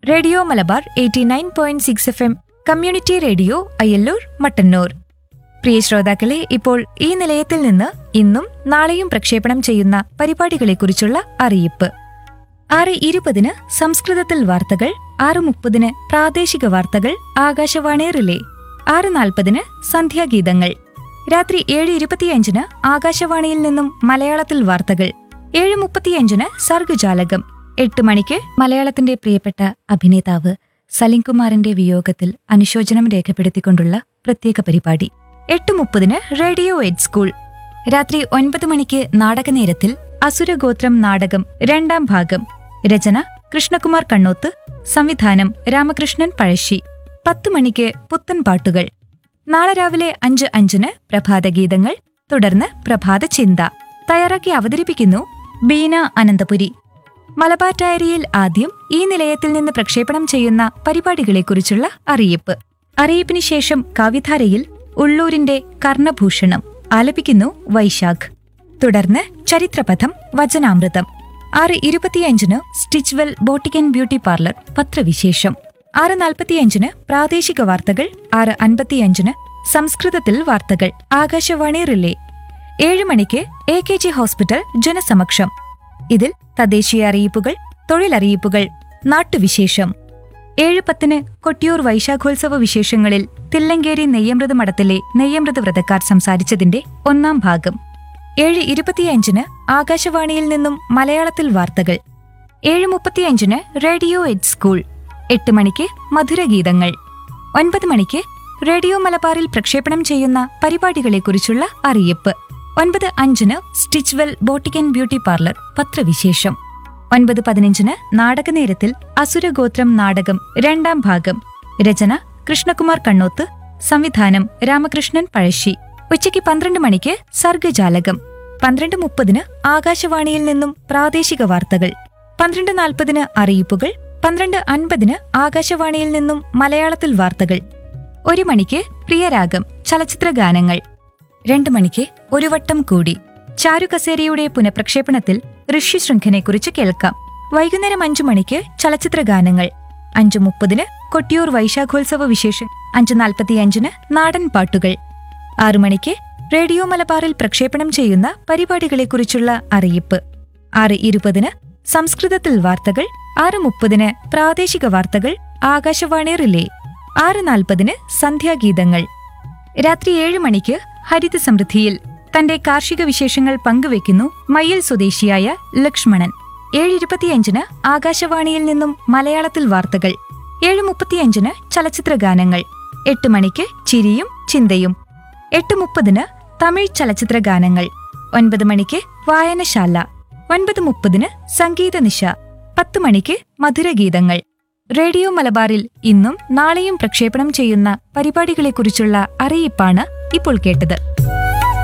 radio Malabar eighty nine point six F M community radio Ayyallur Mattannur പ്രിയ ശ്രോതാക്കളെ ഇപ്പോൾ ഈ നിലയത്തിൽ നിന്ന് ഇന്നും നാളെയും പ്രക്ഷേപണം ചെയ്യുന്ന പരിപാടികളെക്കുറിച്ചുള്ള അറിയിപ്പ് ആറ് ഇരുപതിന് സംസ്കൃതത്തിൽ വാർത്തകൾ ആറ് മുപ്പതിന് പ്രാദേശിക വാർത്തകൾ ആകാശവാണി റിലേ ആറ് നാൽപ്പതിന് സന്ധ്യാഗീതങ്ങൾ രാത്രി ഏഴ് ഇരുപത്തിയഞ്ചിന് ആകാശവാണിയിൽ നിന്നും മലയാളത്തിൽ വാർത്തകൾ ഏഴ് മുപ്പത്തിയഞ്ചിന് സർഗജാലകം എട്ട് മണിക്ക് മലയാളത്തിന്റെ പ്രിയപ്പെട്ട അഭിനേതാവ് സലിംകുമാറിന്റെ വിയോഗത്തിൽ അനുശോചനം രേഖപ്പെടുത്തിക്കൊണ്ടുള്ള പ്രത്യേക പരിപാടി എട്ട് മുപ്പതിന് റേഡിയോ എഡ് സ്കൂൾ രാത്രി ഒൻപത് മണിക്ക് നാടകനേരത്തിൽ അസുരഗോത്രം നാടകം രണ്ടാം ഭാഗം രചന കൃഷ്ണകുമാർ കണ്ണോത്ത് സംവിധാനം രാമകൃഷ്ണൻ പഴശ്ശി പത്ത് മണിക്ക് പുത്തൻ പാട്ടുകൾ നാളെ രാവിലെ അഞ്ച് അഞ്ചിന് പ്രഭാതഗീതങ്ങൾ തുടർന്ന് പ്രഭാത ചിന്ത തയ്യാറാക്കി അവതരിപ്പിക്കുന്നു ബീന അനന്തപുരി മലബാർ ഡയറിയിൽ ആദ്യം ഈ നിലയത്തിൽ നിന്ന് പ്രക്ഷേപണം ചെയ്യുന്ന പരിപാടികളെക്കുറിച്ചുള്ള അറിയിപ്പ് അറിയിപ്പിന് ശേഷം കവിധാരയിൽ ഉള്ളൂരിന്റെ കർണഭൂഷണം ആലപിക്കുന്നു വൈശാഖ് തുടർന്ന് ചരിത്രപഥം വചനാമൃതം ആറ് ഇരുപത്തിയഞ്ചിന് Stitchwell boutique and beauty parlour പത്രവിശേഷം ആറ് നാൽപ്പത്തിയഞ്ചിന് പ്രാദേശിക വാർത്തകൾ ആറ് അൻപത്തിയഞ്ചിന് സംസ്കൃതത്തിൽ വാർത്തകൾ ആകാശവാണി റിലേ ഏഴ് മണിക്ക് എ കെ ജി ഹോസ്പിറ്റൽ ജനസമക്ഷം ഇതിൽ തദ്ദേശീയ അറിയിപ്പുകൾ തൊഴിലറിയിപ്പുകൾ നാട്ടുവിശേഷം ഏഴ് പത്തിന് കൊട്ടിയൂർ വൈശാഖോത്സവ വിശേഷങ്ങളിൽ തില്ലങ്കേരി നെയ്യമൃത് മഠത്തിലെ നെയ്യമൃത് വ്രതക്കാർ സംസാരിച്ചതിന്റെ ഒന്നാം ഭാഗം ഏഴ് ഇരുപത്തിയഞ്ചിന് ആകാശവാണിയിൽ നിന്നും മലയാളത്തിൽ വാർത്തകൾ ഏഴ് മുപ്പത്തിയഞ്ചിന് റേഡിയോ എഡ് സ്കൂൾ എട്ട് മണിക്ക് മധുരഗീതങ്ങൾ ഒൻപത് മണിക്ക് റേഡിയോ മലബാറിൽ പ്രക്ഷേപണം ചെയ്യുന്ന പരിപാടികളെക്കുറിച്ചുള്ള അറിയിപ്പ് ഒൻപത് അഞ്ചിന് Stitchwell boutique and beauty parlour പത്രവിശേഷം ഒൻപത് പതിനഞ്ചിന് നാടകനേരത്തിൽ അസുരഗോത്രം നാടകം രണ്ടാം ഭാഗം രചന കൃഷ്ണകുമാർ കണ്ണോത്ത് സംവിധാനം രാമകൃഷ്ണൻ പഴശ്ശി ഉച്ചയ്ക്ക് പന്ത്രണ്ട് മണിക്ക് സർഗജാലകം പന്ത്രണ്ട് മുപ്പതിന് ആകാശവാണിയിൽ നിന്നും പ്രാദേശിക വാർത്തകൾ പന്ത്രണ്ട് നാൽപ്പതിന് അറിയിപ്പുകൾ പന്ത്രണ്ട് അൻപതിന് ആകാശവാണിയിൽ നിന്നും മലയാളത്തിൽ വാർത്തകൾ ഒരു മണിക്ക് പ്രിയരാഗം ചലച്ചിത്ര ഗാനങ്ങൾ രണ്ടു മണിക്ക് ഒരു വട്ടം കൂടി ചാരുകസേരയുടെ പുനഃപ്രക്ഷേപണത്തിൽ ഋഷ്യശൃംഖനെക്കുറിച്ച് കേൾക്കാം വൈകുന്നേരം അഞ്ചു മണിക്ക് ചലച്ചിത്ര ഗാനങ്ങൾ അഞ്ചു മുപ്പതിന് കൊട്ടിയൂർ വൈശാഖോത്സവ വിശേഷം അഞ്ചു നാൽപ്പത്തിയഞ്ചിന് നാടൻ പാട്ടുകൾ ആറു മണിക്ക് റേഡിയോ മലബാറിൽ പ്രക്ഷേപണം ചെയ്യുന്ന പരിപാടികളെക്കുറിച്ചുള്ള അറിയിപ്പ് ആറ് ഇരുപതിന് സംസ്കൃതത്തിൽ വാർത്തകൾ ആറ് മുപ്പതിന് പ്രാദേശിക വാർത്തകൾ ആകാശവാണി റിലേ ആറ് നാൽപ്പതിന് സന്ധ്യാഗീതങ്ങൾ രാത്രി ഏഴ് മണിക്ക് ഹരിത സമൃദ്ധിയിൽ തന്റെ കാർഷിക വിശേഷങ്ങൾ പങ്കുവെക്കുന്നു മയ്യൽ സ്വദേശിയായ ലക്ഷ്മണൻ ഏഴ് ഇരുപത്തിയഞ്ചിന് ആകാശവാണിയിൽ നിന്നും മലയാളത്തിൽ വാർത്തകൾ ഏഴ് മുപ്പത്തിയഞ്ചിന് ചലച്ചിത്ര ഗാനങ്ങൾ എട്ട് മണിക്ക് ചിരിയും ചിന്തയും എട്ട് മുപ്പതിന് തമിഴ് ചലച്ചിത്ര ഗാനങ്ങൾ ഒൻപത് മണിക്ക് വായനശാല ഒൻപത് മുപ്പതിന് സംഗീത നിശ പത്ത് മണിക്ക് മധുരഗീതങ്ങൾ റേഡിയോ മലബാറിൽ ഇന്നും നാളെയും പ്രക്ഷേപണം ചെയ്യുന്ന പരിപാടികളെക്കുറിച്ചുള്ള അറിയിപ്പാണ് ഇപ്പോൾ കേട്ടത്